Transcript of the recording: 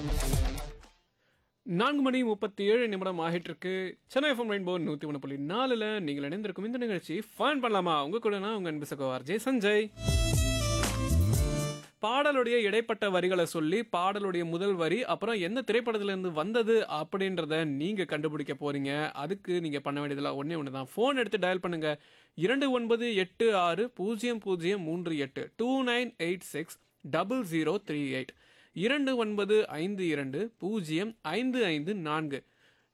நான்கு மணி முப்பத்தி ஏழு நிமிடம் ஆகிட்டு இருக்கு சென்னை எஃப்எம் ரெயின்போ நூற்றி ஒன்று புள்ளி நாலில் நீங்கள் இணைந்திருக்கும் இந்த நிகழ்ச்சி ஃபன் பண்ணலாமா உங்க கூட நான் உங்க அன்பு சகோதரர் ஜெய் சஞ்சய் பாடலுடைய இடைப்பட்ட வரிகளை சொல்லி பாடலுடைய முதல் வரி அப்புறம் எந்த திரைப்படத்திலிருந்து வந்தது அப்படின்றத நீங்க கண்டுபிடிக்க போறீங்க அதுக்கு நீங்க பண்ண வேண்டியதெல்லாம் ஒண்ணே ஒன்று தான் ஃபோன் எடுத்து டயல் பண்ணுங்க இரண்டு ஒன்பது எட்டு ஆறு பூஜ்ஜியம் பூஜ்ஜியம் மூன்று எட்டு two nine eight six double zero three eight இரண்டு ஒன்பது ஐந்து இரண்டு பூஜ்ஜியம் ஐந்து ஐந்து நான்கு